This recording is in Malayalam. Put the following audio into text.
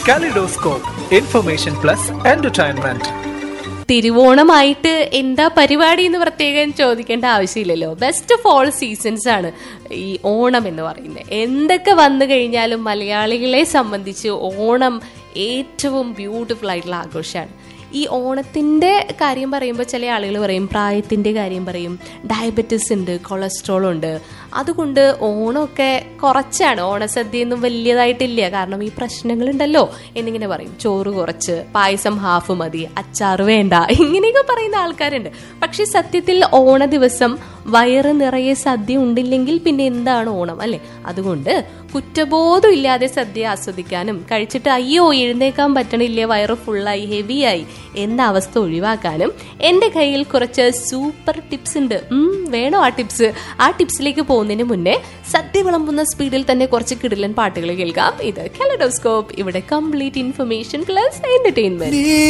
Kaleidoscope, information plus entertainment. തിരുവോണമായിട്ട് എന്താ പരിപാടി എന്ന് പ്രത്യേകം ചോദിക്കേണ്ട ആവശ്യമില്ലല്ലോ ബെസ്റ്റ് ഓഫ് ഓൾ സീസൺസ് ആണ് ഈ ഓണം എന്ന് പറയുന്നത് എന്തൊക്കെ വന്നു കഴിഞ്ഞാലും മലയാളികളെ സംബന്ധിച്ച് ഓണം ഏറ്റവും ബ്യൂട്ടിഫുൾ ആയിട്ടുള്ള ആഘോഷമാണ് ഈ ഓണത്തിന്റെ കാര്യം പറയുമ്പോൾ ചില ആളുകൾ പറയും പ്രായത്തിന്റെ കാര്യം പറയും ഡയബറ്റിസ് ഉണ്ട് കൊളസ്ട്രോൾ ഉണ്ട് അതുകൊണ്ട് ഓണമൊക്കെ കുറച്ചാണ് ഓണസദ്യയൊന്നും വലിയതായിട്ടില്ല കാരണം ഈ പ്രശ്നങ്ങളുണ്ടല്ലോ എന്നിങ്ങനെ പറയും ചോറ് കുറച്ച് പായസം ഹാഫ് മതി അച്ചാറ് വേണ്ട ഇങ്ങനെയൊക്കെ പറയുന്ന ആൾക്കാരുണ്ട് പക്ഷെ സത്യത്തിൽ ഓണ ദിവസം വയറ് നിറയെ സദ്യ ഉണ്ടില്ലെങ്കിൽ പിന്നെ എന്താണ് ഓണം അല്ലെ അതുകൊണ്ട് കുറ്റബോധം ഇല്ലാതെ സദ്യ ആസ്വദിക്കാനും കഴിച്ചിട്ട് അയ്യോ എഴുന്നേക്കാൻ പറ്റണില്ല വയറ് ഫുള്ളായി ഹെവിയായി എന്ന അവസ്ഥ ഒഴിവാക്കാനും എൻ്റെ കയ്യിൽ കുറച്ച് സൂപ്പർ ടിപ്സ് ഉണ്ട് ഉം, വേണോ ആ ടിപ്സ് ആ ടിപ്സിലേക്ക് പോകുന്നതിന് മുന്നേ സദ്യ വിളമ്പുന്ന സ്പീഡിൽ തന്നെ കുറച്ച് കിടിലൻ പാട്ടുകൾ കേൾക്കാം ഇത് കലഡോസ്കോപ്പ് ഇവിടെ കംപ്ലീറ്റ് ഇൻഫർമേഷൻ പ്ലസ് എന്റർടൈൻമെന്റ്